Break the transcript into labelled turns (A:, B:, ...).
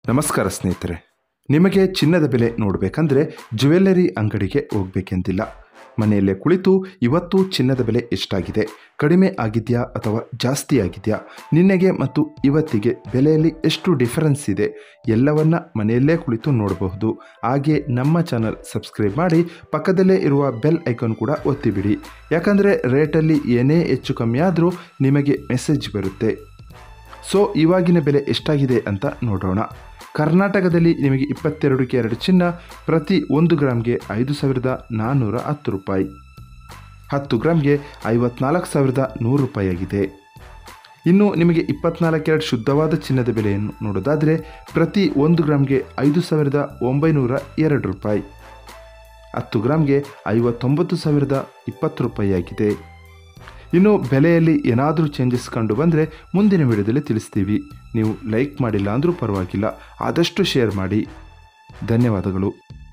A: ನಮಸ್ಕಾರ ಸ್ನೇಹಿತರೆ ನಿಮಗೆ ಚಿನ್ನದ ಬೆಲೆ ನೋಡಬೇಕಂದ್ರೆ ಜ್ಯುವೆಲ್ಲರಿ ಅಂಗಡಿಗೆ ಹೋಗ್ಬೇಕೆಂದಿಲ್ಲ ಮನೆಯಲ್ಲೇ ಕುಳಿತು ಇವತ್ತು ಚಿನ್ನದ ಬೆಲೆ ಎಷ್ಟಾಗಿದೆ ಕಡಿಮೆ ಆಗಿದೆಯಾ ಅಥವಾ ಜಾಸ್ತಿ ಆಗಿದೆಯಾ ನಿನ್ನೆಗೆ ಮತ್ತು ಇವತ್ತಿಗೆ ಬೆಲೆಯಲ್ಲಿ ಎಷ್ಟು ಡಿಫರೆನ್ಸ್ ಇದೆ ಎಲ್ಲವನ್ನ ಮನೆಯಲ್ಲೇ ಕುಳಿತು ನೋಡಬಹುದು ಹಾಗೆ ನಮ್ಮ ಚಾನಲ್ ಸಬ್ಸ್ಕ್ರೈಬ್ ಮಾಡಿ ಪಕ್ಕದಲ್ಲೇ ಇರುವ ಬೆಲ್ ಐಕಾನ್ ಕೂಡ ಒತ್ತಿಬಿಡಿ ಯಾಕಂದರೆ ರೇಟಲ್ಲಿ ಏನೇ ಹೆಚ್ಚು ಕಮ್ಮಿ ಆದರೂ ನಿಮಗೆ ಮೆಸೇಜ್ ಬರುತ್ತೆ ಸೊ ಇವಾಗಿನ ಬೆಲೆ ಎಷ್ಟಾಗಿದೆ ಅಂತ ನೋಡೋಣ ಕರ್ನಾಟಕದಲ್ಲಿ ನಿಮಗೆ ಇಪ್ಪತ್ತೆರಡು ಕ್ಯಾರೆಟ್ ಚಿನ್ನ ಪ್ರತಿ ಒಂದು ಗ್ರಾಮ್ಗೆ ಐದು ಸಾವಿರದ ನಾನ್ನೂರ ಹತ್ತು ರೂಪಾಯಿ ಹತ್ತು ಗ್ರಾಮ್ಗೆ ಐವತ್ನಾಲ್ಕು ಸಾವಿರದ ನೂರು ರೂಪಾಯಿ ಆಗಿದೆ ಇನ್ನು ನಿಮಗೆ ಇಪ್ಪತ್ನಾಲ್ಕು ಕ್ಯಾರೆಟ್ ಶುದ್ಧವಾದ ಚಿನ್ನದ ಬೆಲೆಯನ್ನು ನೋಡೋದಾದರೆ ಪ್ರತಿ ಒಂದು ಗ್ರಾಮ್ಗೆ ಐದು ಸಾವಿರದ ಒಂಬೈನೂರ ಎರಡು ರೂಪಾಯಿ ಹತ್ತು ಗ್ರಾಮ್ಗೆ ಐವತ್ತೊಂಬತ್ತು ಸಾವಿರದ ಇಪ್ಪತ್ತು ರೂಪಾಯಿ ಆಗಿದೆ ಇನ್ನು ಬೆಲೆಯಲ್ಲಿ ಏನಾದರೂ ಚೇಂಜಸ್ ಕಂಡು ಬಂದರೆ ಮುಂದಿನ ವಿಡಿಯೋದಲ್ಲಿ ತಿಳಿಸ್ತೀವಿ ನೀವು ಲೈಕ್ ಮಾಡಿಲ್ಲ ಅಂದರೂ ಪರವಾಗಿಲ್ಲ ಆದಷ್ಟು ಶೇರ್ ಮಾಡಿ ಧನ್ಯವಾದಗಳು